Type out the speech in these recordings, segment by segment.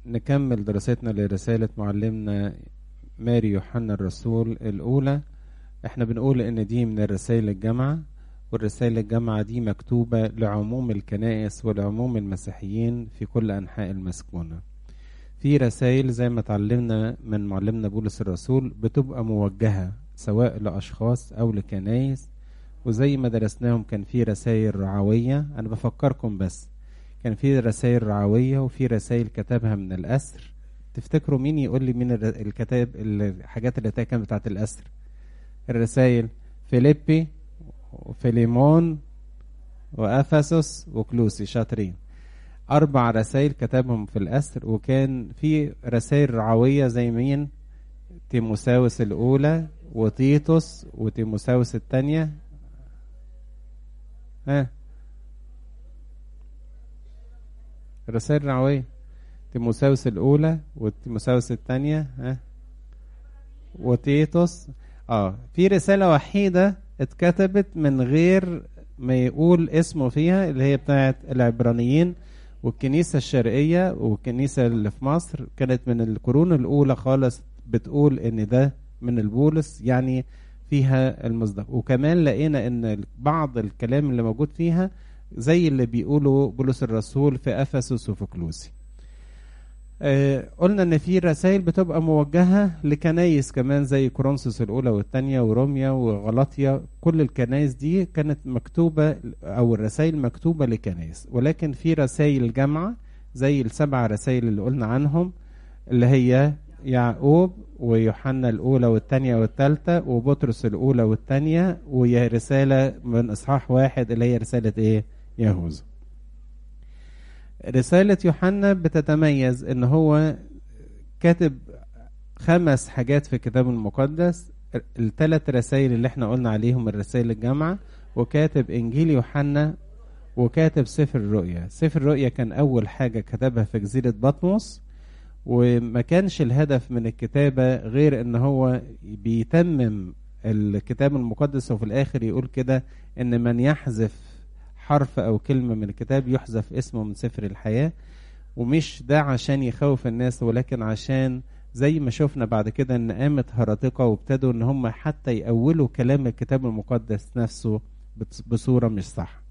نكمل دراستنا لرسالة معلمنا ماري يوحنا الرسول الأولى احنا بنقول ان دي من الرسائل الجامعة والرسائل الجامعة دي مكتوبة لعموم الكنائس ولعموم المسيحيين في كل أنحاء المسكونة في رسائل زي ما اتعلمنا من معلمنا بولس الرسول بتبقى موجهة سواء لأشخاص أو لكنائس وزي ما درسناهم كان في رسائل رعوية أنا بفكركم بس كان في رسائل رعوية وفي رسائل كتبها من الأسر تفتكروا مين يقول لي مين الكتاب الحاجات اللي كانت بتاعت الأسر الرسائل فيليبي وفيليمون وأفسس وكلوسي شاطرين أربع رسائل كتبهم في الأسر وكان في رسائل رعوية زي مين تيموساوس الأولى وتيتوس وتيموساوس الثانية ها الرسائل الرعوية تيموساوس الأولى وتيموساوس الثانية ها وتيتوس اه في رسالة وحيدة اتكتبت من غير ما يقول اسمه فيها اللي هي بتاعت العبرانيين والكنيسة الشرقية والكنيسة اللي في مصر كانت من القرون الأولى خالص بتقول إن ده من البولس يعني فيها المصداق وكمان لقينا إن بعض الكلام اللي موجود فيها زي اللي بيقوله بولس الرسول في أفسس وفي كلوسي آه قلنا ان في رسائل بتبقى موجهه لكنايس كمان زي كورنثوس الاولى والثانيه وروميا وغلطيا كل الكنايس دي كانت مكتوبه او الرسائل مكتوبه لكنايس ولكن في رسائل جامعه زي السبع رسائل اللي قلنا عنهم اللي هي يعقوب ويوحنا الاولى والثانيه والثالثه وبطرس الاولى والثانيه وهي رساله من اصحاح واحد اللي هي رساله ايه يهوذا رسالة يوحنا بتتميز ان هو كاتب خمس حاجات في الكتاب المقدس الثلاث رسائل اللي احنا قلنا عليهم الرسائل الجامعة وكاتب انجيل يوحنا وكاتب سفر الرؤيا سفر الرؤيا كان اول حاجة كتبها في جزيرة بطمس وما كانش الهدف من الكتابة غير ان هو بيتمم الكتاب المقدس وفي الاخر يقول كده ان من يحذف حرف او كلمة من الكتاب يحذف اسمه من سفر الحياة ومش ده عشان يخوف الناس ولكن عشان زي ما شفنا بعد كده ان قامت هرطقة وابتدوا ان هم حتى يأولوا كلام الكتاب المقدس نفسه بصورة مش صح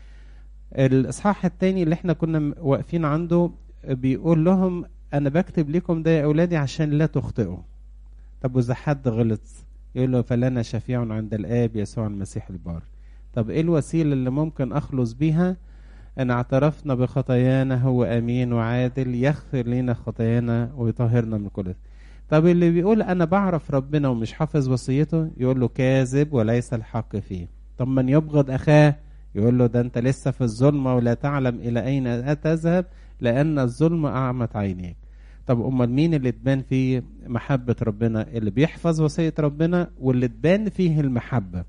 الاصحاح التاني اللي احنا كنا واقفين عنده بيقول لهم انا بكتب لكم ده يا اولادي عشان لا تخطئوا طب واذا حد غلط يقول له فلنا شفيع عند الاب يسوع المسيح البار طب ايه الوسيله اللي ممكن اخلص بيها ان اعترفنا بخطايانا هو امين وعادل يغفر لنا خطايانا ويطهرنا من كل طب اللي بيقول انا بعرف ربنا ومش حافظ وصيته يقول له كاذب وليس الحق فيه طب من يبغض اخاه يقول له ده انت لسه في الظلمه ولا تعلم الى اين تذهب لان الظلم اعمت عينيك طب امال مين اللي تبان فيه محبه ربنا اللي بيحفظ وصيه ربنا واللي تبان فيه المحبه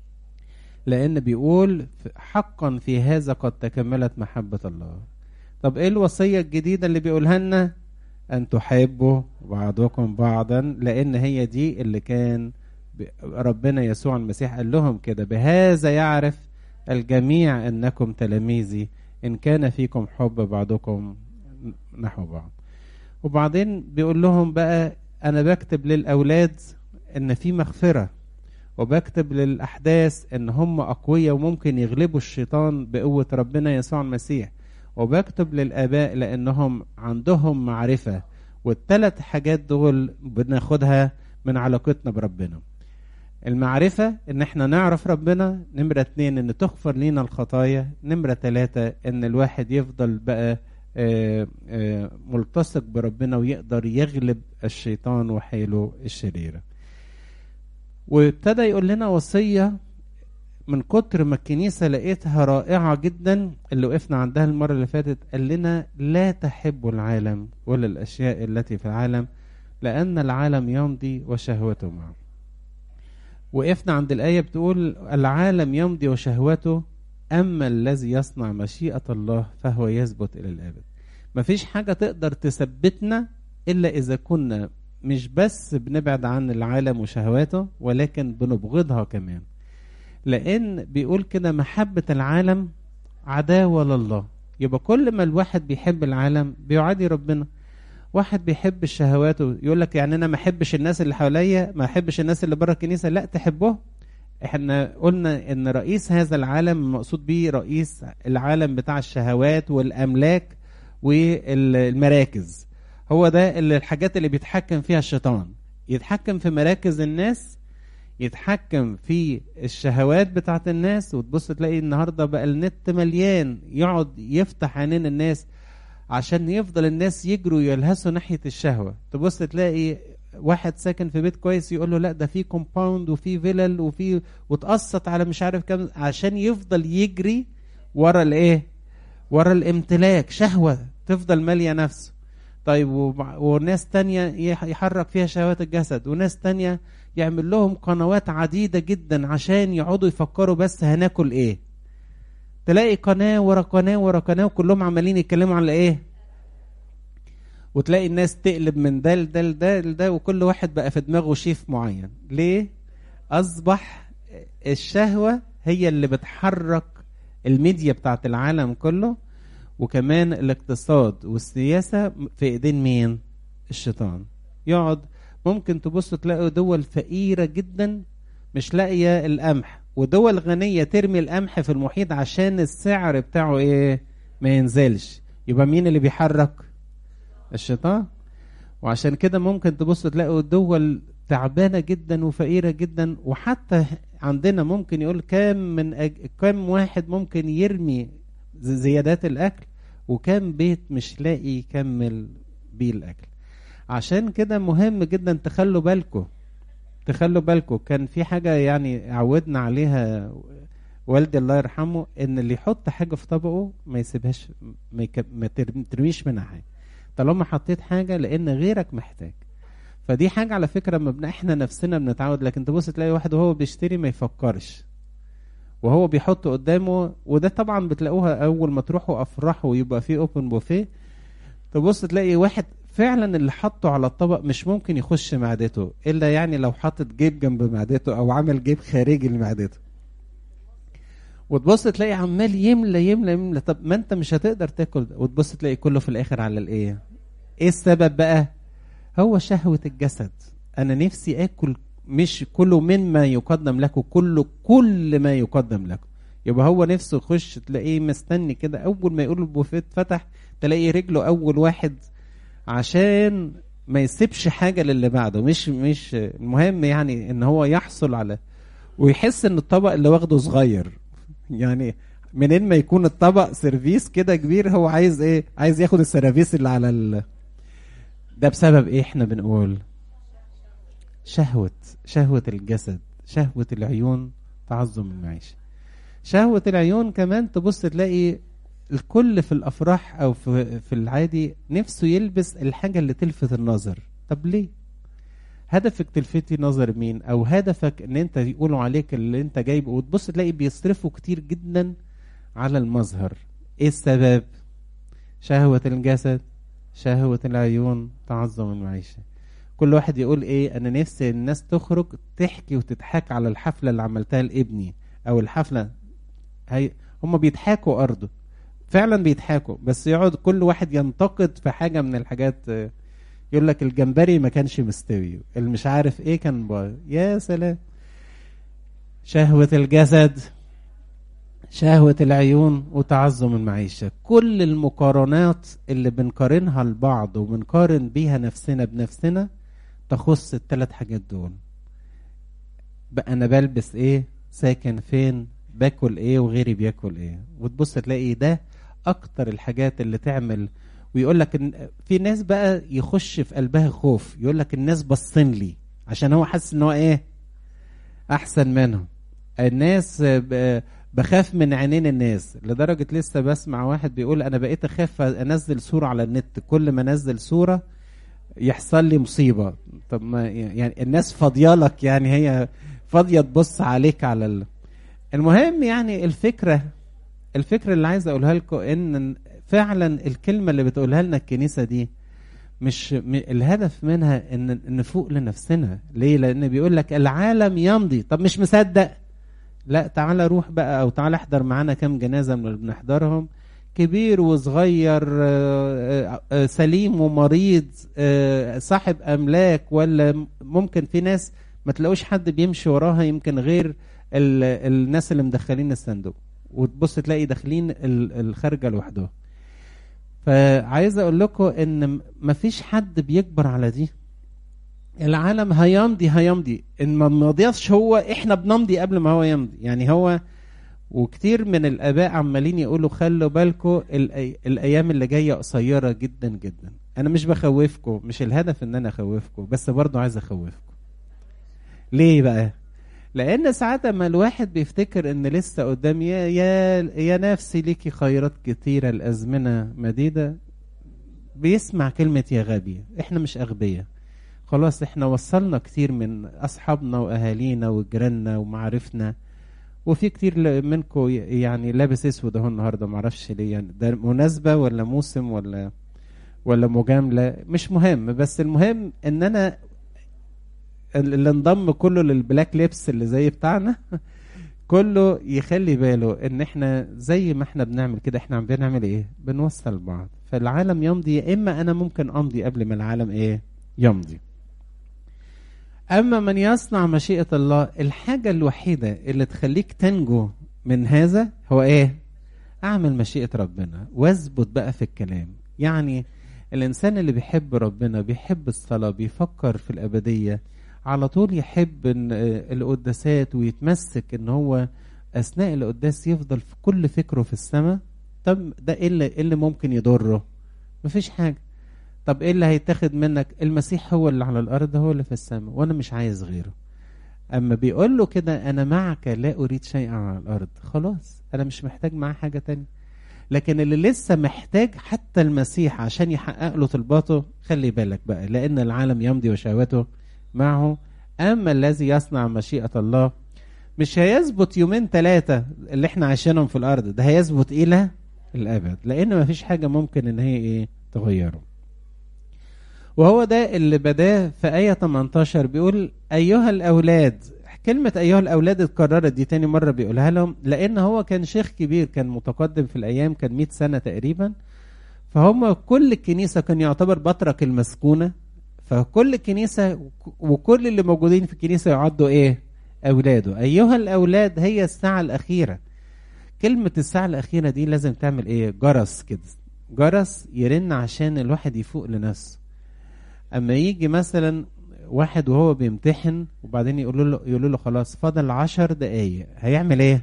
لأن بيقول حقا في هذا قد تكملت محبة الله طب إيه الوصية الجديدة اللي بيقولها لنا أن تحبوا بعضكم بعضا لأن هي دي اللي كان ربنا يسوع المسيح قال لهم كده بهذا يعرف الجميع أنكم تلاميذي إن كان فيكم حب بعضكم نحو بعض وبعدين بيقول لهم بقى أنا بكتب للأولاد إن في مغفرة وبكتب للأحداث إن هم أقوياء وممكن يغلبوا الشيطان بقوة ربنا يسوع المسيح وبكتب للآباء لأنهم عندهم معرفة والثلاث حاجات دول بناخدها من علاقتنا بربنا المعرفة إن إحنا نعرف ربنا نمرة اتنين إن تغفر لينا الخطايا نمرة تلاتة إن الواحد يفضل بقى آآ آآ ملتصق بربنا ويقدر يغلب الشيطان وحيله الشريره وابتدى يقول لنا وصية من كتر ما الكنيسة لقيتها رائعة جدا اللي وقفنا عندها المرة اللي فاتت قال لنا لا تحبوا العالم ولا الأشياء التي في العالم لأن العالم يمضي وشهوته معه وقفنا عند الآية بتقول العالم يمضي وشهوته أما الذي يصنع مشيئة الله فهو يثبت إلى الأبد مفيش حاجة تقدر تثبتنا إلا إذا كنا مش بس بنبعد عن العالم وشهواته ولكن بنبغضها كمان لان بيقول كده محبة العالم عداوة لله يبقى كل ما الواحد بيحب العالم بيعادي ربنا واحد بيحب الشهوات يقول لك يعني انا ما احبش الناس اللي حواليا ما احبش الناس اللي بره الكنيسه لا تحبهم احنا قلنا ان رئيس هذا العالم المقصود به رئيس العالم بتاع الشهوات والاملاك والمراكز هو ده اللي الحاجات اللي بيتحكم فيها الشيطان يتحكم في مراكز الناس يتحكم في الشهوات بتاعت الناس وتبص تلاقي النهارده بقى النت مليان يقعد يفتح عينين الناس عشان يفضل الناس يجروا يلهسوا ناحيه الشهوه تبص تلاقي واحد ساكن في بيت كويس يقول له لا ده في كومباوند وفي فيلل وفي وتقسط على مش عارف كام عشان يفضل يجري ورا الايه ورا الامتلاك شهوه تفضل ماليه نفسه طيب وناس تانية يحرك فيها شهوات الجسد وناس تانية يعمل لهم قنوات عديدة جدا عشان يقعدوا يفكروا بس هناكل ايه تلاقي قناة ورا قناة ورا قناة وكلهم عمالين يتكلموا على ايه وتلاقي الناس تقلب من ده لده لده لده وكل واحد بقى في دماغه شيف معين ليه أصبح الشهوة هي اللي بتحرك الميديا بتاعت العالم كله وكمان الاقتصاد والسياسة في ايدين مين الشيطان يقعد ممكن تبص تلاقوا دول فقيرة جدا مش لاقية القمح ودول غنية ترمي القمح في المحيط عشان السعر بتاعه ايه ما ينزلش يبقى مين اللي بيحرك الشيطان وعشان كده ممكن تبص تلاقوا دول تعبانة جدا وفقيرة جدا وحتى عندنا ممكن يقول كام من أج... كام واحد ممكن يرمي زيادات الأكل وكام بيت مش لاقي يكمل بيه الأكل عشان كده مهم جدا تخلوا بالكم تخلوا بالكم كان في حاجة يعني عودنا عليها والدي الله يرحمه ان اللي يحط حاجة في طبقه ما يسيبهاش ما, يك... ما ترميش منها حاجة طالما حطيت حاجة لان غيرك محتاج فدي حاجة على فكرة ما احنا نفسنا بنتعود لكن تبص تلاقي واحد وهو بيشتري ما يفكرش وهو بيحط قدامه وده طبعا بتلاقوها اول ما تروحوا افراح ويبقى في اوبن بوفيه تبص تلاقي واحد فعلا اللي حطه على الطبق مش ممكن يخش معدته الا يعني لو حاطط جيب جنب معدته او عمل جيب خارجي لمعدته وتبص تلاقي عمال يملى يملى يملى طب ما انت مش هتقدر تاكل وتبص تلاقي كله في الاخر على الايه ايه السبب بقى هو شهوة الجسد انا نفسي اكل مش كله مما يقدم لكم كله كل ما يقدم لكم يبقى هو نفسه يخش تلاقيه مستني كده اول ما يقول البوفيه اتفتح تلاقي رجله اول واحد عشان ما يسيبش حاجه للي بعده مش مش المهم يعني ان هو يحصل على ويحس ان الطبق اللي واخده صغير يعني منين ما يكون الطبق سيرفيس كده كبير هو عايز ايه عايز ياخد السيرفيس اللي على ال... ده بسبب ايه احنا بنقول شهوة شهوة الجسد شهوة العيون تعظم المعيشة شهوة العيون كمان تبص تلاقي الكل في الافراح او في في العادي نفسه يلبس الحاجه اللي تلفت النظر طب ليه هدفك تلفتي نظر مين او هدفك ان انت يقولوا عليك اللي انت جايبه وتبص تلاقي بيصرفوا كتير جدا على المظهر ايه السبب شهوة الجسد شهوة العيون تعظم المعيشة كل واحد يقول ايه انا نفسي الناس تخرج تحكي وتضحك على الحفلة اللي عملتها لابني او الحفلة هي هم بيضحكوا ارضه فعلا بيضحكوا بس يقعد كل واحد ينتقد في حاجه من الحاجات يقول لك الجمبري ما كانش مستوي اللي مش عارف ايه كان بايظ يا سلام شهوة الجسد شهوة العيون وتعظم المعيشة كل المقارنات اللي بنقارنها لبعض وبنقارن بيها نفسنا بنفسنا تخص الثلاث حاجات دول بقى انا بلبس ايه ساكن فين باكل ايه وغيري بياكل ايه وتبص تلاقي ده اكتر الحاجات اللي تعمل ويقول لك ان في ناس بقى يخش في قلبها خوف يقول لك الناس باصين لي عشان هو حاسس ان هو ايه احسن منهم الناس بخاف من عينين الناس لدرجة لسه بسمع واحد بيقول انا بقيت اخاف انزل صورة على النت كل ما انزل صورة يحصل لي مصيبة طب ما يعني الناس فاضيالك يعني هي فاضية تبص عليك على ال... المهم يعني الفكرة الفكرة اللي عايز اقولها لكم ان فعلا الكلمة اللي بتقولها لنا الكنيسة دي مش الهدف منها ان نفوق لنفسنا ليه لان بيقول لك العالم يمضي طب مش مصدق لا تعالى روح بقى او تعالى احضر معانا كام جنازة من اللي بنحضرهم كبير وصغير آه، آه، سليم ومريض آه، صاحب املاك ولا ممكن في ناس ما تلاقوش حد بيمشي وراها يمكن غير ال- الناس اللي مدخلين الصندوق وتبص تلاقي داخلين ال- الخارجه لوحدهم فعايز اقول لكم ان مفيش حد بيكبر على دي العالم هيمضي هيمضي ان ما مضيش هو احنا بنمضي قبل ما هو يمضي يعني هو وكتير من الاباء عمالين يقولوا خلوا بالكم الأي... الايام اللي جايه قصيره جدا جدا انا مش بخوفكم مش الهدف ان انا اخوفكم بس برضو عايز اخوفكم ليه بقى لان ساعات اما الواحد بيفتكر ان لسه قدام يا يا يا نفسي ليكي خيرات كتيره الازمنه مديده بيسمع كلمه يا غبي احنا مش اغبياء خلاص احنا وصلنا كتير من اصحابنا واهالينا وجيراننا ومعارفنا وفي كتير ل- منكم ي- يعني لابس اسود اهو النهارده معرفش ليه يعني ده مناسبه ولا موسم ولا ولا مجامله مش مهم بس المهم ان انا ال- اللي انضم كله للبلاك ليبس اللي زي بتاعنا كله يخلي باله ان احنا زي ما احنا بنعمل كده احنا عم بنعمل ايه بنوصل بعض فالعالم يمضي يا اما انا ممكن امضي قبل ما العالم ايه يمضي اما من يصنع مشيئة الله الحاجة الوحيدة اللي تخليك تنجو من هذا هو ايه اعمل مشيئة ربنا واثبت بقى في الكلام يعني الانسان اللي بيحب ربنا بيحب الصلاة بيفكر في الابدية على طول يحب إن آه، القداسات ويتمسك ان هو اثناء القداس يفضل في كل فكره في السماء طب ده ايه اللي, إيه اللي ممكن يضره مفيش حاجة طب ايه اللي هيتاخد منك المسيح هو اللي على الارض هو اللي في السماء وانا مش عايز غيره اما بيقول له كده انا معك لا اريد شيئا على الارض خلاص انا مش محتاج معاه حاجه تانية لكن اللي لسه محتاج حتى المسيح عشان يحقق له طلباته خلي بالك بقى لان العالم يمضي وشهواته معه اما الذي يصنع مشيئه الله مش هيثبت يومين ثلاثه اللي احنا عايشينهم في الارض ده هيثبت الى الابد لان مفيش حاجه ممكن ان هي ايه تغيره وهو ده اللي بداه في آية 18 بيقول أيها الأولاد كلمة أيها الأولاد اتكررت دي تاني مرة بيقولها لهم لأن هو كان شيخ كبير كان متقدم في الأيام كان 100 سنة تقريبا فهم كل الكنيسة كان يعتبر بطرك المسكونة فكل الكنيسة وكل اللي موجودين في الكنيسة يعدوا إيه؟ أولاده أيها الأولاد هي الساعة الأخيرة كلمة الساعة الأخيرة دي لازم تعمل إيه؟ جرس كده جرس يرن عشان الواحد يفوق لنفسه اما يجي مثلا واحد وهو بيمتحن وبعدين يقولوا له يقولوا له خلاص فاضل عشر دقايق هيعمل ايه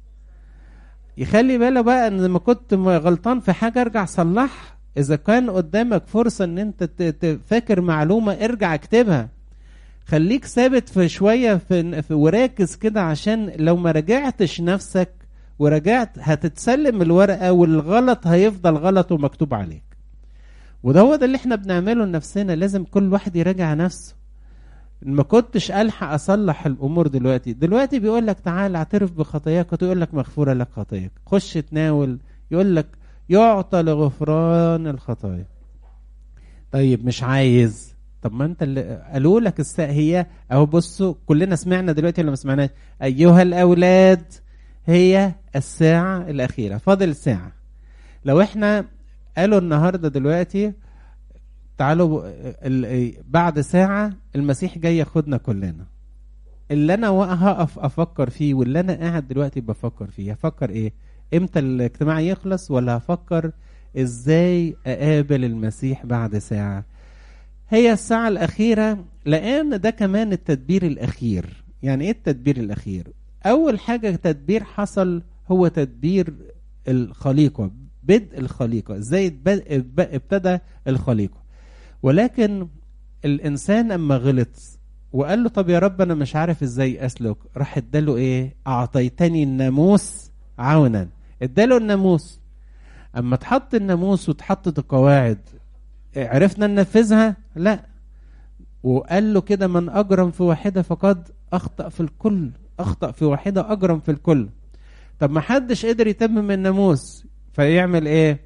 يخلي باله بقى ان لما كنت م- غلطان في حاجه ارجع صلحها اذا كان قدامك فرصه ان انت ت- ت- فاكر معلومه ارجع اكتبها خليك ثابت في شويه في, في وراكز كده عشان لو ما راجعتش نفسك ورجعت هتتسلم الورقه والغلط هيفضل غلط ومكتوب عليك وده هو ده اللي احنا بنعمله لنفسنا لازم كل واحد يراجع نفسه ما كنتش الحق اصلح الامور دلوقتي دلوقتي بيقول لك تعال اعترف بخطاياك وتقول لك مغفوره لك خطاياك خش تناول يقول لك يعطى لغفران الخطايا طيب مش عايز طب ما انت اللي قالوا لك الساعه هي اهو بصوا كلنا سمعنا دلوقتي ولا ما سمعناش ايها الاولاد هي الساعه الاخيره فاضل ساعه لو احنا قالوا النهارده دلوقتي تعالوا ال- بعد ساعة المسيح جاي ياخدنا كلنا اللي انا هقف افكر فيه واللي انا قاعد دلوقتي بفكر فيه هفكر ايه امتى الاجتماع يخلص ولا هفكر ازاي اقابل المسيح بعد ساعة هي الساعة الأخيرة لأن ده كمان التدبير الأخير يعني إيه التدبير الأخير أول حاجة تدبير حصل هو تدبير الخليقة بدء الخليقة ازاي اتب- ابتدى الخليقة ولكن الانسان اما غلط وقال له طب يا رب انا مش عارف ازاي اسلك راح اداله ايه اعطيتني الناموس عونا اداله الناموس اما اتحط الناموس واتحطت القواعد عرفنا ننفذها لا وقال له كده من اجرم في واحده فقد اخطا في الكل اخطا في واحده اجرم في الكل طب ما حدش قدر يتمم الناموس فيعمل ايه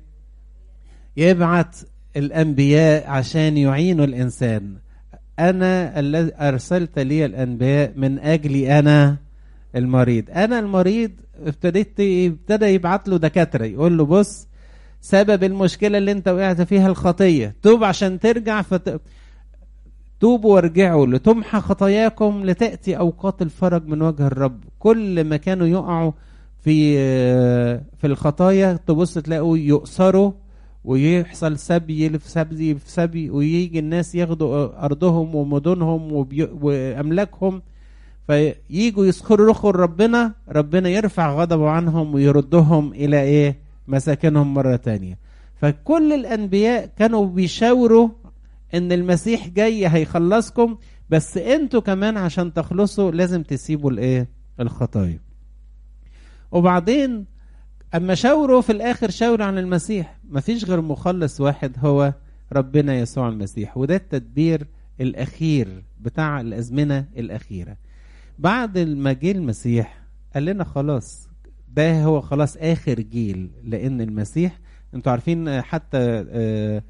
يبعت الانبياء عشان يعينوا الانسان انا الذي ارسلت لي الانبياء من اجلي انا المريض انا المريض ابتديت ابتدى يبعت له دكاتره يقول له بص سبب المشكلة اللي انت وقعت فيها الخطية توب عشان ترجع فت... توبوا وارجعوا لتمحى خطاياكم لتأتي أوقات الفرج من وجه الرب كل ما كانوا يقعوا في في الخطايا تبص تلاقوا يؤثروا ويحصل سبي في سبي في سبي ويجي الناس ياخدوا أرضهم ومدنهم وبي... وأملاكهم فييجوا يسخروا رخوا ربنا ربنا يرفع غضبه عنهم ويردهم إلى إيه مساكنهم مرة تانية فكل الأنبياء كانوا بيشاوروا ان المسيح جاي هيخلصكم بس انتوا كمان عشان تخلصوا لازم تسيبوا الايه الخطايا وبعدين اما شاوروا في الاخر شاوروا عن المسيح مفيش غير مخلص واحد هو ربنا يسوع المسيح وده التدبير الاخير بتاع الازمنه الاخيره بعد ما جه المسيح قال لنا خلاص ده هو خلاص اخر جيل لان المسيح انتوا عارفين حتى آه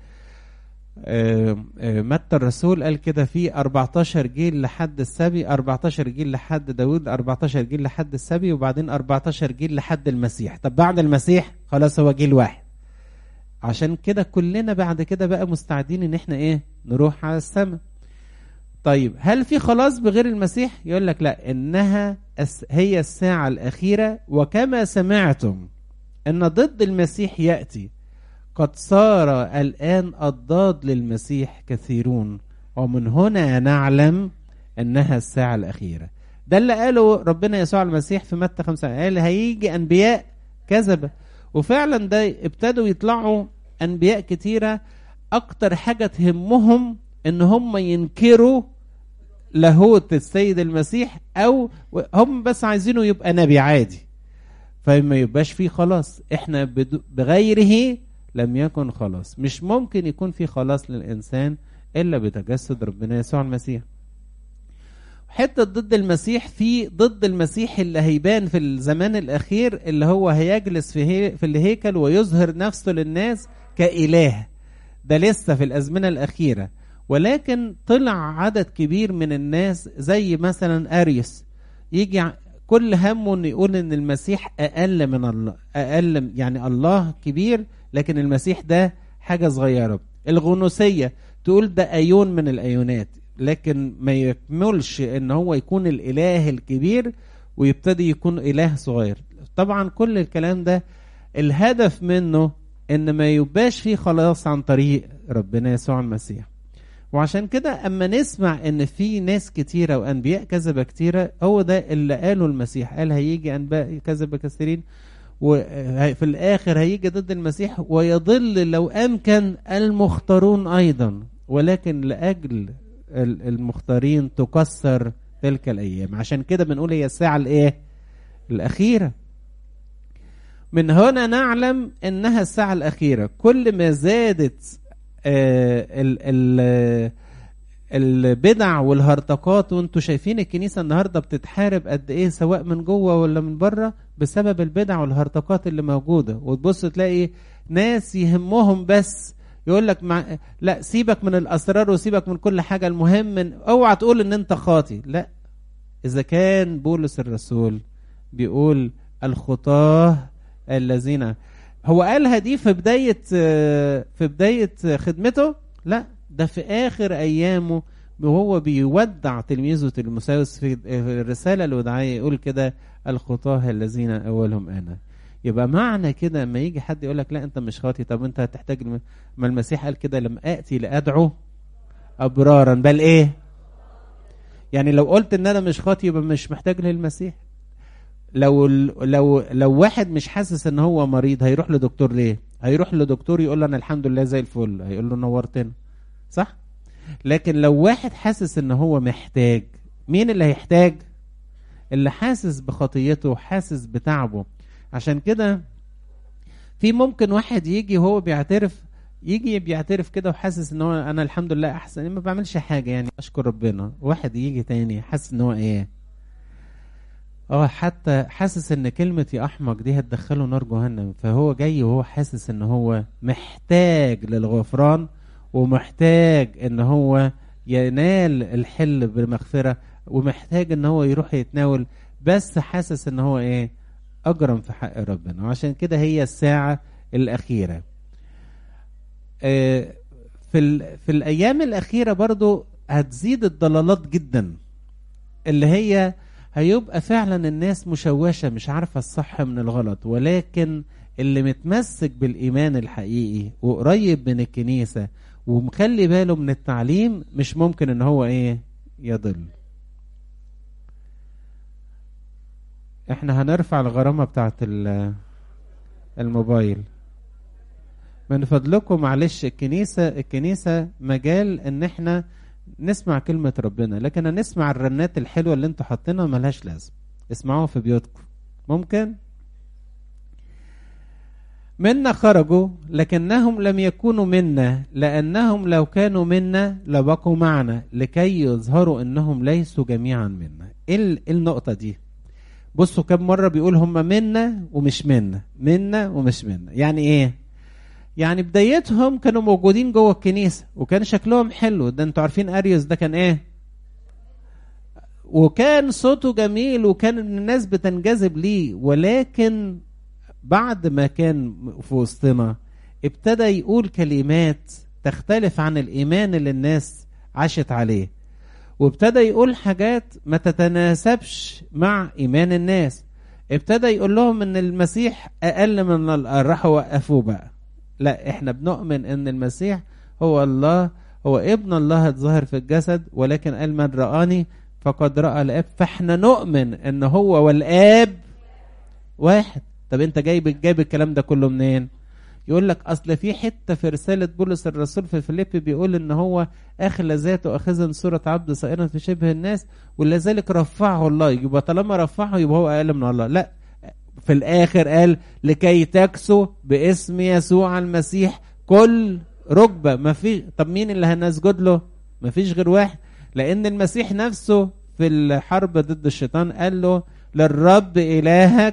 متى الرسول قال كده في 14 جيل لحد السبي 14 جيل لحد داود 14 جيل لحد السبي وبعدين 14 جيل لحد المسيح طب بعد المسيح خلاص هو جيل واحد عشان كده كلنا بعد كده بقى مستعدين ان احنا ايه نروح على السماء طيب هل في خلاص بغير المسيح يقول لك لا انها هي الساعة الاخيرة وكما سمعتم ان ضد المسيح يأتي قد صار الآن الضاد للمسيح كثيرون ومن هنا نعلم أنها الساعة الأخيرة ده اللي قاله ربنا يسوع المسيح في متى خمسة قال هيجي أنبياء كذبة وفعلا ده ابتدوا يطلعوا أنبياء كتيرة أكتر حاجة تهمهم إن هم ينكروا لاهوت السيد المسيح أو هم بس عايزينه يبقى نبي عادي فما يبقاش فيه خلاص احنا بغيره لم يكن خلاص مش ممكن يكون في خلاص للإنسان إلا بتجسد ربنا يسوع المسيح حتة ضد المسيح في ضد المسيح اللي هيبان في الزمان الأخير اللي هو هيجلس في, هي في الهيكل ويظهر نفسه للناس كإله ده لسه في الأزمنة الأخيرة ولكن طلع عدد كبير من الناس زي مثلا أريس يجي كل همه انه يقول ان المسيح اقل من الله اقل يعني الله كبير لكن المسيح ده حاجة صغيرة الغنوسية تقول ده أيون من الأيونات لكن ما يكملش ان هو يكون الإله الكبير ويبتدي يكون إله صغير طبعا كل الكلام ده الهدف منه ان ما يبقاش فيه خلاص عن طريق ربنا يسوع المسيح وعشان كده اما نسمع ان في ناس كتيره وانبياء كذبه كتيره هو ده اللي قاله المسيح قال هيجي انباء كذبه كثيرين وفي الآخر هيجي ضد المسيح ويضل لو أمكن المختارون أيضا ولكن لأجل المختارين تكسر تلك الأيام عشان كده بنقول هي الساعة الإيه؟ الأخيرة من هنا نعلم إنها الساعة الأخيرة كل ما زادت آه ال ال البدع والهرطقات وانتوا شايفين الكنيسة النهاردة بتتحارب قد ايه سواء من جوه ولا من بره بسبب البدع والهرطقات اللي موجودة وتبص تلاقي ناس يهمهم بس يقول لك مع... لا سيبك من الاسرار وسيبك من كل حاجة المهم من... اوعى تقول ان انت خاطي لا اذا كان بولس الرسول بيقول الخطاه الذين هو قالها دي في بداية في بداية خدمته لا ده في آخر أيامه وهو بيودع تلميذه تلمساوس في الرسالة الوداعية يقول كده الخطاه الذين أولهم أنا يبقى معنى كده لما يجي حد يقول لك لا أنت مش خاطي طب أنت هتحتاج ما المسيح قال كده لما آتي لأدعو أبرارا بل إيه يعني لو قلت إن أنا مش خاطي يبقى مش محتاج للمسيح لو لو لو واحد مش حاسس ان هو مريض هيروح لدكتور ليه هيروح لدكتور يقول له انا الحمد لله زي الفل هيقول له نورتنا صح لكن لو واحد حاسس ان هو محتاج مين اللي هيحتاج اللي حاسس بخطيته وحاسس بتعبه عشان كده في ممكن واحد يجي وهو بيعترف يجي بيعترف كده وحاسس ان هو انا الحمد لله احسن ما بعملش حاجه يعني اشكر ربنا واحد يجي تاني حاسس ان هو ايه اه حتى حاسس ان كلمة يا احمق دي هتدخله نار جهنم فهو جاي وهو حاسس ان هو محتاج للغفران ومحتاج ان هو ينال الحل بالمغفرة ومحتاج ان هو يروح يتناول بس حاسس ان هو ايه اجرم في حق ربنا وعشان كده هي الساعة الاخيرة آه، في ال- في الايام الاخيره برضو هتزيد الضلالات جدا اللي هي هيبقى فعلا الناس مشوشه مش عارفه الصح من الغلط ولكن اللي متمسك بالايمان الحقيقي وقريب من الكنيسه ومخلي باله من التعليم مش ممكن ان هو ايه يضل احنا هنرفع الغرامه بتاعت ال- الموبايل من فضلكم معلش الكنيسة الكنيسة مجال ان احنا نسمع كلمة ربنا لكن نسمع الرنات الحلوة اللي انتوا حاطينها ملهاش لازم اسمعوها في بيوتكم ممكن منا خرجوا لكنهم لم يكونوا منا لأنهم لو كانوا منا لبقوا معنا لكي يظهروا أنهم ليسوا جميعا منا إيه ال- إيه النقطة دي بصوا كم مرة بيقول هم منا ومش منا منا ومش منا يعني ايه يعني بدايتهم كانوا موجودين جوه الكنيسة وكان شكلهم حلو ده انتوا عارفين اريوس ده كان ايه وكان صوته جميل وكان الناس بتنجذب ليه ولكن بعد ما كان في وسطنا ابتدى يقول كلمات تختلف عن الايمان اللي الناس عاشت عليه وابتدى يقول حاجات ما تتناسبش مع ايمان الناس ابتدى يقول لهم ان المسيح اقل من الارض راحوا وقفوه بقى لا احنا بنؤمن ان المسيح هو الله هو ابن الله الظاهر في الجسد ولكن قال من رآني فقد رأى الاب فاحنا نؤمن ان هو والاب واحد طب انت جايب جايب الكلام ده كله منين يقول لك اصل في حته في رساله بولس الرسول في فيليبي بيقول ان هو اخلى ذاته اخذا صوره عبد صائرا في شبه الناس ولذلك رفعه الله يبقى طالما رفعه يبقى هو اقل من الله لا في الاخر قال لكي تكسو باسم يسوع المسيح كل ركبه ما في طب مين اللي هنسجد له ما فيش غير واحد لان المسيح نفسه في الحرب ضد الشيطان قال له للرب الهك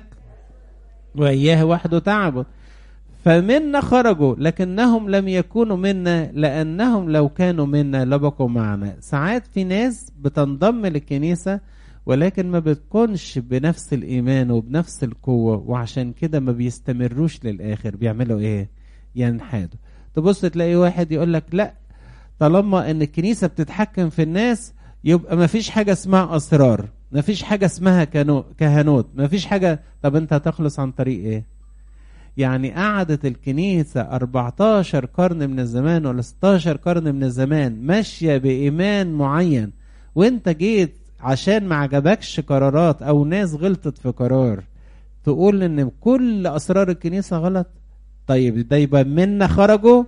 واياه وحده تعبد فمنا خرجوا لكنهم لم يكونوا منا لانهم لو كانوا منا لبقوا معنا ساعات في ناس بتنضم للكنيسه ولكن ما بتكونش بنفس الايمان وبنفس القوه وعشان كده ما بيستمروش للاخر بيعملوا ايه ينحادوا تبص تلاقي واحد يقول لك لا طالما ان الكنيسه بتتحكم في الناس يبقى ما فيش حاجه اسمها اسرار ما فيش حاجه اسمها كانو- كهنوت ما فيش حاجه طب انت هتخلص عن طريق ايه يعني قعدت الكنيسة 14 قرن من الزمان ولا 16 قرن من الزمان ماشية بإيمان معين وانت جيت عشان ما عجبكش قرارات أو ناس غلطت في قرار تقول إن كل أسرار الكنيسة غلط طيب ده يبقى منا خرجوا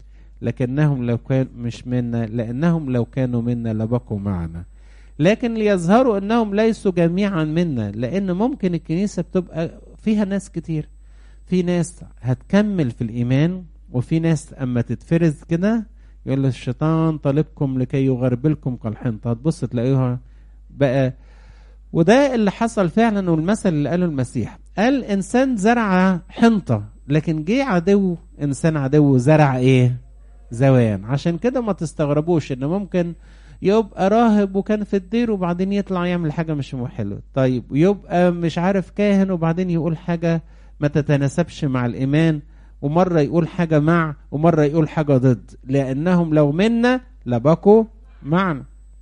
لكنهم لو كان مش منا لأنهم لو كانوا منا لبقوا معنا لكن ليظهروا أنهم ليسوا جميعا منا لأن ممكن الكنيسة بتبقى فيها ناس كتير في ناس هتكمل في الإيمان وفي ناس أما تتفرز كده يقول الشيطان طالبكم لكي يغربلكم كالحنطة هتبص تلاقيها بقى وده اللي حصل فعلا والمثل اللي قاله المسيح قال إنسان زرع حنطة لكن جه عدو إنسان عدو زرع إيه زوان عشان كده ما تستغربوش إن ممكن يبقى راهب وكان في الدير وبعدين يطلع يعمل حاجة مش حلوة طيب يبقى مش عارف كاهن وبعدين يقول حاجة ما تتناسبش مع الإيمان ومرة يقول حاجة مع ومرة يقول حاجة ضد لأنهم لو منا لبقوا معنا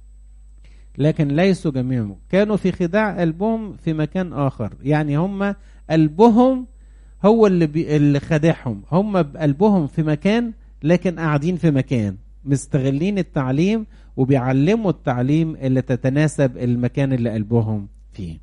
لكن ليسوا جميعهم كانوا في خداع قلبهم في مكان آخر يعني هم قلبهم هو اللي, بي... اللي خدعهم هم بقلبهم في مكان لكن قاعدين في مكان مستغلين التعليم وبيعلموا التعليم اللي تتناسب المكان اللي قلبهم فيه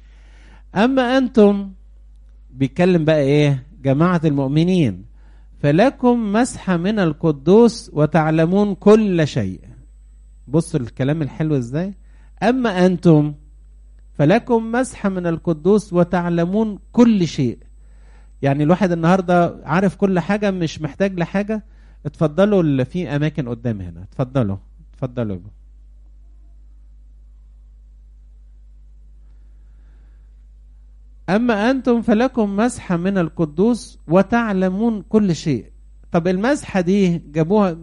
أما أنتم بيتكلم بقى ايه جماعة المؤمنين فلكم مسحة من القدوس وتعلمون كل شيء بص الكلام الحلو ازاي اما انتم فلكم مسحة من القدوس وتعلمون كل شيء يعني الواحد النهاردة عارف كل حاجة مش محتاج لحاجة اتفضلوا اللي في اماكن قدام هنا اتفضلوا اتفضلوا أما أنتم فلكم مسحة من القدوس وتعلمون كل شيء طب المسحة دي جابوها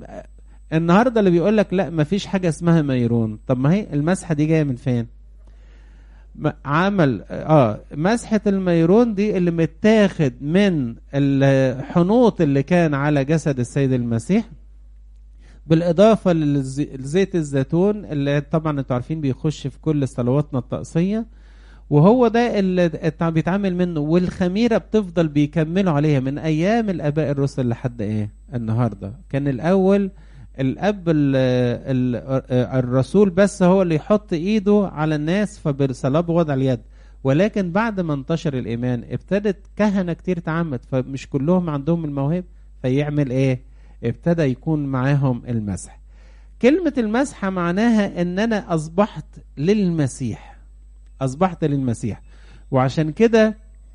النهاردة اللي بيقول لك لا مفيش حاجة اسمها ميرون طب ما هي المسحة دي جاية من فين عمل اه مسحة الميرون دي اللي متاخد من الحنوط اللي كان على جسد السيد المسيح بالإضافة لزيت الزيتون اللي طبعا انتوا عارفين بيخش في كل صلواتنا الطقسية وهو ده اللي بيتعامل منه والخميرة بتفضل بيكملوا عليها من أيام الآباء الرسل لحد إيه النهاردة كان الأول الاب ال ال الرسول بس هو اللي يحط ايده على الناس فبالصلاه بوضع اليد ولكن بعد ما انتشر الايمان ابتدت كهنه كتير تعمد فمش كلهم عندهم الموهبه فيعمل ايه ابتدى يكون معاهم المسح كلمه المسحه معناها ان انا اصبحت للمسيح اصبحت للمسيح وعشان كده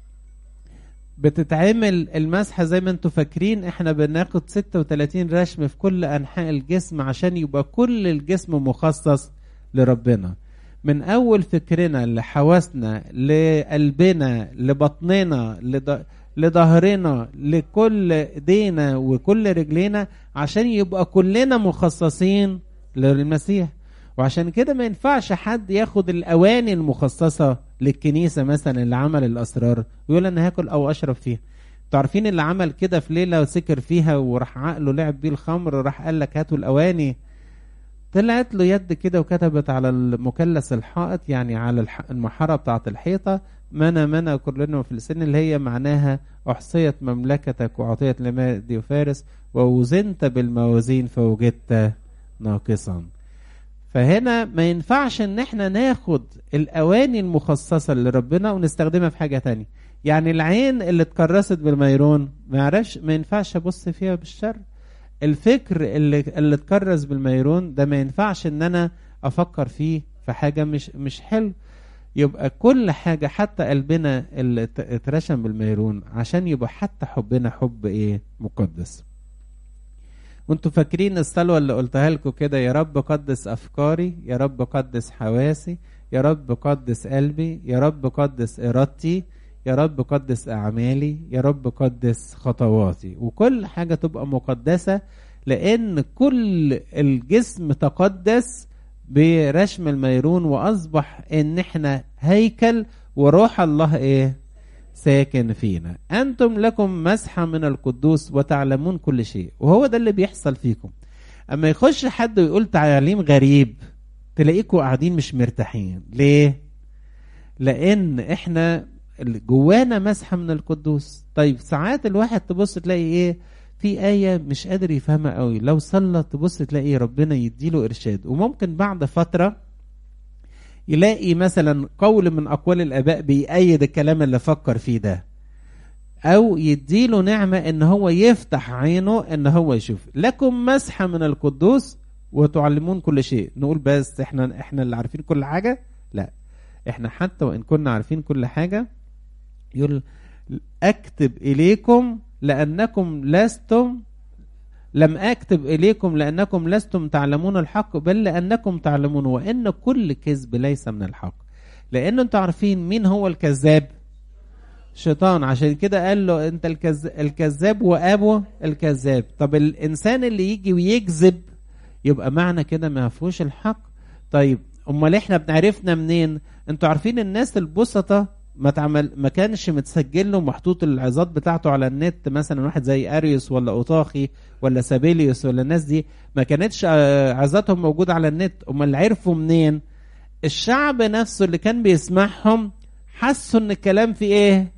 بتتعمل المسحه زي ما انتم فاكرين احنا بناخد 36 رشم في كل انحاء الجسم عشان يبقى كل الجسم مخصص لربنا من اول فكرنا لحواسنا لقلبنا لبطننا لظهرنا لكل ايدينا وكل رجلينا عشان يبقى كلنا مخصصين للمسيح وعشان كده ما ينفعش حد ياخد الاواني المخصصه للكنيسه مثلا اللي عمل الاسرار ويقول انا هاكل او اشرب فيها انتوا عارفين اللي عمل كده في ليله وسكر فيها وراح عقله لعب بيه الخمر وراح قال لك هاتوا الاواني طلعت له يد كده وكتبت على المكلس الحائط يعني على المحاره بتاعه الحيطه منا منا كلنا في السن اللي هي معناها احصيت مملكتك واعطيت لمادي وفارس ووزنت بالموازين فوجدت ناقصا فهنا ما ينفعش ان احنا ناخد الاواني المخصصه لربنا ونستخدمها في حاجه تانية يعني العين اللي اتكرست بالميرون ما يعرفش ما ينفعش ابص فيها بالشر الفكر اللي اللي اتكرس بالميرون ده ما ينفعش ان انا افكر فيه في حاجه مش مش حلو يبقى كل حاجه حتى قلبنا اللي اترشم بالميرون عشان يبقى حتى حبنا حب ايه مقدس وانتوا فاكرين الصلوه اللي قلتها لكم كده يا رب قدس افكاري يا رب قدس حواسي يا رب قدس قلبي يا رب قدس ارادتي يا رب قدس اعمالي يا رب قدس خطواتي وكل حاجه تبقى مقدسه لان كل الجسم تقدس برشم الميرون واصبح ان احنا هيكل وروح الله ايه ساكن فينا أنتم لكم مسحة من القدوس وتعلمون كل شيء وهو ده اللي بيحصل فيكم أما يخش حد ويقول تعليم غريب تلاقيكم قاعدين مش مرتاحين ليه؟ لأن إحنا جوانا مسحة من القدوس طيب ساعات الواحد تبص تلاقي إيه في آية مش قادر يفهمها قوي لو صلى تبص تلاقي ربنا يديله إرشاد وممكن بعد فترة يلاقي مثلا قول من اقوال الاباء بيأيد الكلام اللي فكر فيه ده او يديله نعمة ان هو يفتح عينه ان هو يشوف لكم مسحة من القدوس وتعلمون كل شيء نقول بس احنا احنا اللي عارفين كل حاجة لا احنا حتى وان كنا عارفين كل حاجة يقول اكتب اليكم لانكم لستم لم أكتب إليكم لأنكم لستم تعلمون الحق بل لأنكم تعلمون وإن كل كذب ليس من الحق لأن أنتم عارفين مين هو الكذاب شيطان عشان كده قال له أنت الكذاب وأبوه الكذاب طب الإنسان اللي يجي ويكذب يبقى معنى كده ما فيهوش الحق طيب أمال إحنا بنعرفنا منين أنتوا عارفين الناس البسطة ما تعمل ما كانش متسجل له محطوط العظات بتاعته على النت مثلا واحد زي اريوس ولا اوطاخي ولا سابيليوس ولا الناس دي ما كانتش عظاتهم موجوده على النت امال عرفوا منين الشعب نفسه اللي كان بيسمعهم حسوا ان الكلام في ايه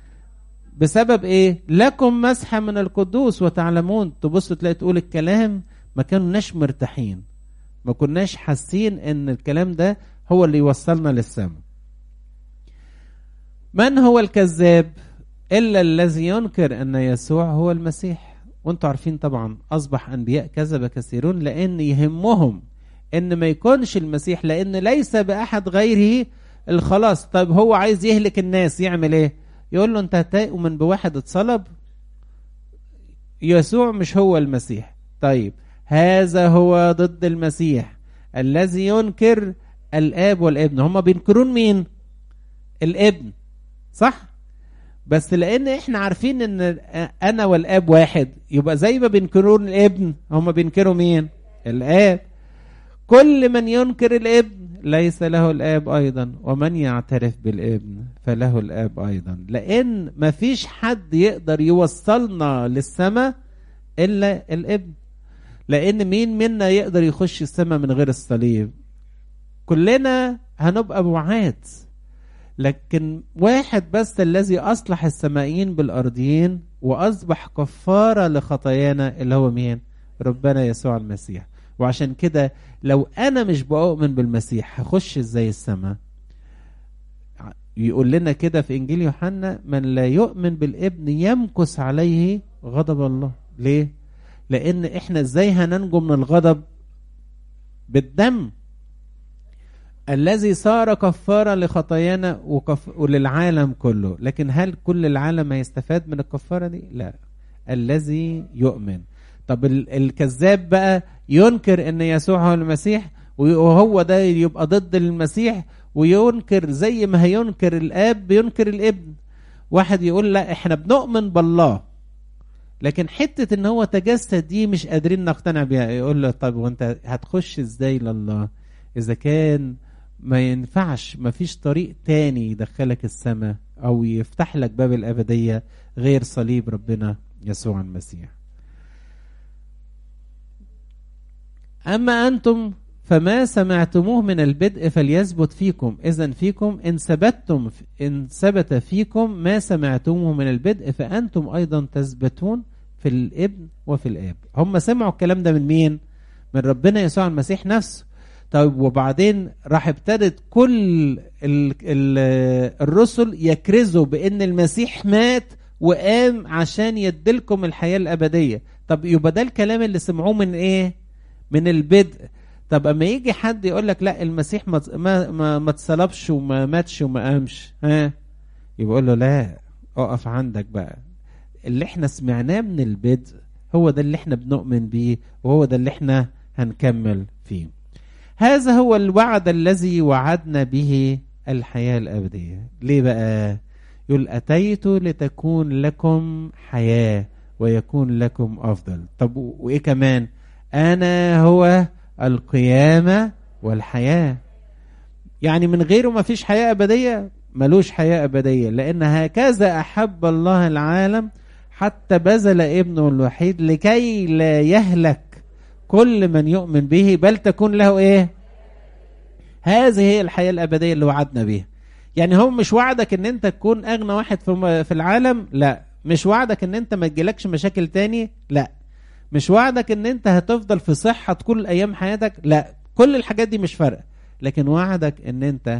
بسبب ايه لكم مسحه من القدوس وتعلمون تبص تلاقي تقول الكلام ما كناش مرتاحين ما كناش حاسين ان الكلام ده هو اللي يوصلنا للسماء من هو الكذاب إلا الذي ينكر أن يسوع هو المسيح وانتم عارفين طبعا أصبح أنبياء كذب كثيرون لأن يهمهم أن ما يكونش المسيح لأن ليس بأحد غيره الخلاص طيب هو عايز يهلك الناس يعمل ايه يقول له انت هتؤمن بواحد اتصلب يسوع مش هو المسيح طيب هذا هو ضد المسيح الذي ينكر الاب والابن هما بينكرون مين الابن صح بس لان احنا عارفين ان انا والاب واحد يبقى زي ما بينكرون الابن هم بينكروا مين الاب كل من ينكر الابن ليس له الآب أيضا ومن يعترف بالابن فله الآب أيضا لأن مفيش حد يقدر يوصلنا للسماء إلا الابن لأن مين منا يقدر يخش السماء من غير الصليب كلنا هنبقى بعاد لكن واحد بس الذي أصلح السمائيين بالأرضيين وأصبح كفارة لخطايانا اللي هو مين ربنا يسوع المسيح وعشان كده لو أنا مش بؤمن بالمسيح هخش إزاي السماء يقول لنا كده في إنجيل يوحنا من لا يؤمن بالابن يمكث عليه غضب الله ليه لأن إحنا إزاي هننجو من الغضب بالدم الذي صار كفارة لخطايانا وكف... وللعالم كله لكن هل كل العالم هيستفاد من الكفارة دي لا الذي يؤمن طب ال... الكذاب بقى ينكر ان يسوع هو المسيح وهو ده يبقى ضد المسيح وينكر زي ما هينكر الاب بينكر الابن واحد يقول لا احنا بنؤمن بالله لكن حتة ان هو تجسد دي مش قادرين نقتنع بيها يقول له طب وانت هتخش ازاي لله اذا كان ما ينفعش ما فيش طريق تاني يدخلك السماء او يفتح لك باب الابدية غير صليب ربنا يسوع المسيح اما انتم فما سمعتموه من البدء فليثبت فيكم اذا فيكم ان ثبتتم ان ثبت فيكم ما سمعتموه من البدء فانتم ايضا تثبتون في الابن وفي الاب هم سمعوا الكلام ده من مين من ربنا يسوع المسيح نفسه طيب وبعدين راح ابتدت كل ال ال الرسل يكرزوا بان المسيح مات وقام عشان يدلكم الحياه الابديه طب يبقى ده الكلام اللي سمعوه من ايه من البدء طب اما يجي حد يقول لك لا المسيح ما ما ما, ما اتصلبش وما ماتش وما قامش ها يقول له لا اقف عندك بقى اللي احنا سمعناه من البدء هو ده اللي احنا بنؤمن بيه وهو ده اللي احنا هنكمل فيه هذا هو الوعد الذي وعدنا به الحياة الأبدية ليه بقى يقول أتيت لتكون لكم حياة ويكون لكم أفضل طب وإيه كمان أنا هو القيامة والحياة يعني من غيره ما فيش حياة أبدية ملوش حياة أبدية لأن هكذا أحب الله العالم حتى بذل ابنه الوحيد لكي لا يهلك كل من يؤمن به بل تكون له ايه هذه هي الحياة الأبدية اللي وعدنا بيها يعني هو مش وعدك ان انت تكون اغنى واحد في في العالم لا مش وعدك ان انت ما تجيلكش مشاكل تاني لا مش وعدك ان انت هتفضل في صحة كل ايام حياتك لا كل الحاجات دي مش فارقة لكن وعدك ان انت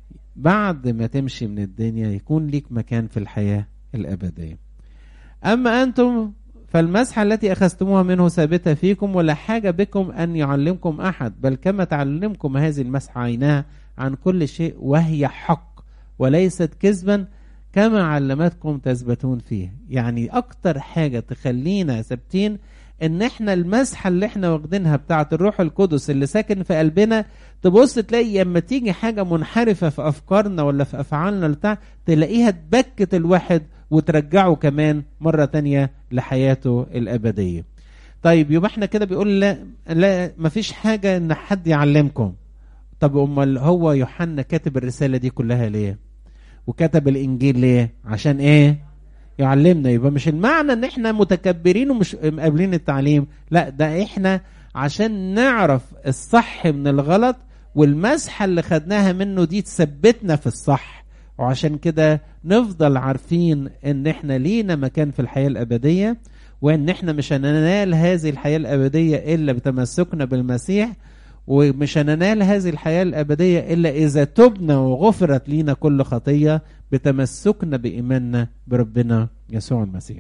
بعد ما تمشي من الدنيا يكون ليك مكان في الحياة الأبدية أما أنتم فالمسحة التي أخذتموها منه ثابتة فيكم ولا حاجة بكم أن يعلمكم أحد بل كما تعلمكم هذه المسحة عينها عن كل شيء وهي حق وليست كذبا كما علمتكم تثبتون فيه يعني أكتر حاجة تخلينا ثابتين ان احنا المسحه اللي احنا واخدينها بتاعه الروح القدس اللي ساكن في قلبنا تبص تلاقي لما تيجي حاجه منحرفه في افكارنا ولا في افعالنا بتاع تلاقيها تبكت الواحد وترجعه كمان مره تانية لحياته الابديه طيب يبقى احنا كده بيقول لا لا مفيش حاجه ان حد يعلمكم طب امال هو يوحنا كاتب الرساله دي كلها ليه وكتب الانجيل ليه عشان ايه يعلمنا يبقى مش المعنى ان احنا متكبرين ومش قابلين التعليم لا ده احنا عشان نعرف الصح من الغلط والمسحة اللي خدناها منه دي تثبتنا في الصح وعشان كده نفضل عارفين ان احنا لينا مكان في الحياة الابدية وان احنا مش هننال هذه الحياة الابدية الا بتمسكنا بالمسيح ومش هننال هذه الحياة الأبدية إلا إذا تبنا وغفرت لينا كل خطية بتمسكنا بإيماننا بربنا يسوع المسيح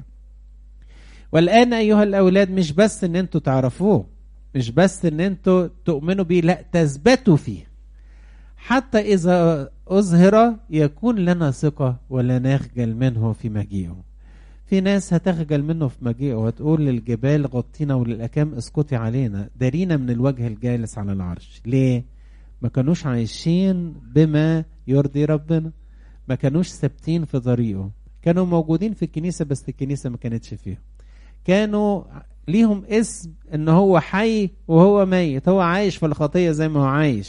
والآن أيها الأولاد مش بس إن أنتوا تعرفوه مش بس إن أنتوا تؤمنوا بيه لا تثبتوا فيه حتى إذا أظهر يكون لنا ثقة ولا نخجل منه في مجيئه في ناس هتخجل منه في مجيئه وتقول للجبال غطينا وللأكام اسكتي علينا دارينا من الوجه الجالس على العرش ليه؟ ما كانوش عايشين بما يرضي ربنا ما كانوش ثابتين في طريقه كانوا موجودين في الكنيسة بس الكنيسة ما كانتش فيهم كانوا ليهم اسم ان هو حي وهو ميت هو عايش في الخطية زي ما هو عايش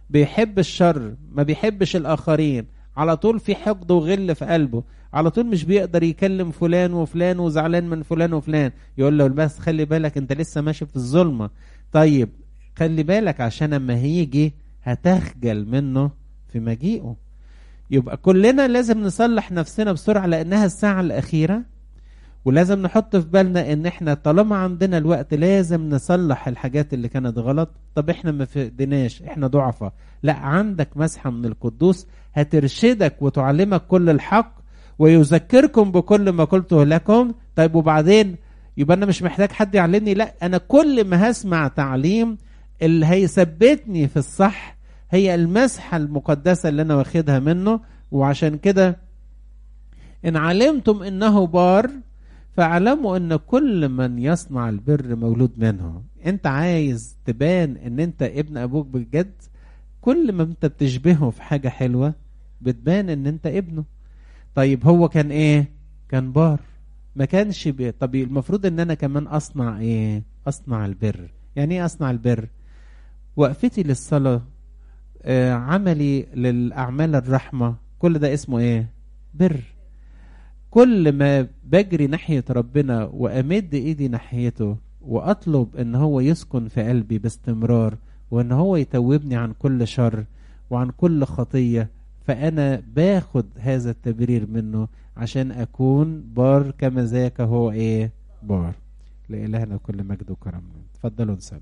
بيحب الشر ما بيحبش الآخرين على طول في حقد وغل في قلبه على طول مش بيقدر يكلم فلان وفلان وزعلان من فلان وفلان يقول له بس خلي بالك انت لسه ماشي في الظلمة طيب خلي بالك عشان اما هيجي هتخجل منه في مجيئه يبقى كلنا لازم نصلح نفسنا بسرعة لأنها الساعة الأخيرة ولازم نحط في بالنا ان احنا طالما عندنا الوقت لازم نصلح الحاجات اللي كانت غلط طب احنا ما فقدناش احنا ضعفة لا عندك مسحة من القدوس هترشدك وتعلمك كل الحق ويذكركم بكل ما قلته لكم طيب وبعدين يبقى انا مش محتاج حد يعلمني لا انا كل ما هسمع تعليم اللي هيثبتني في الصح هي المسحة المقدسة اللي انا واخدها منه وعشان كده ان علمتم انه بار فاعلموا ان كل من يصنع البر مولود منه انت عايز تبان ان انت ابن ابوك بجد كل ما انت بتشبهه في حاجة حلوة بتبان ان انت ابنه طيب هو كان ايه كان بار ما كانش بي... طب المفروض ان انا كمان اصنع ايه اصنع البر يعني ايه اصنع البر وقفتي للصلاة آه عملي للاعمال الرحمة كل ده اسمه ايه بر كل ما بجري ناحية ربنا وأمد إيدي ناحيته وأطلب إن هو يسكن في قلبي باستمرار وإن هو يتوبني عن كل شر وعن كل خطية فأنا باخد هذا التبرير منه عشان أكون بار كما ذاك هو إيه بار لإلهنا كل مجد وكرم تفضلوا نسلم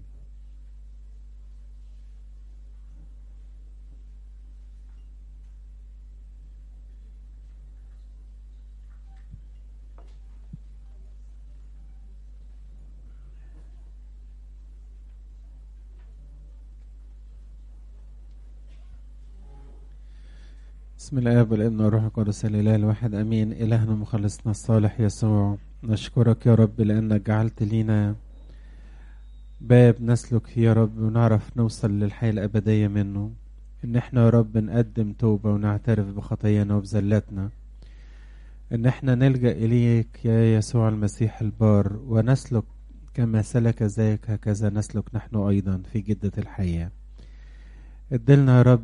بسم الله والابن والروح القدس الاله الواحد امين الهنا مخلصنا الصالح يسوع نشكرك يا رب لانك جعلت لينا باب نسلك فيه يا رب ونعرف نوصل للحياة الأبدية منه إن إحنا يا رب نقدم توبة ونعترف بخطايانا وبزلاتنا إن إحنا نلجأ إليك يا يسوع المسيح البار ونسلك كما سلك ذاك هكذا نسلك نحن أيضا في جدة الحياة ادلنا يا رب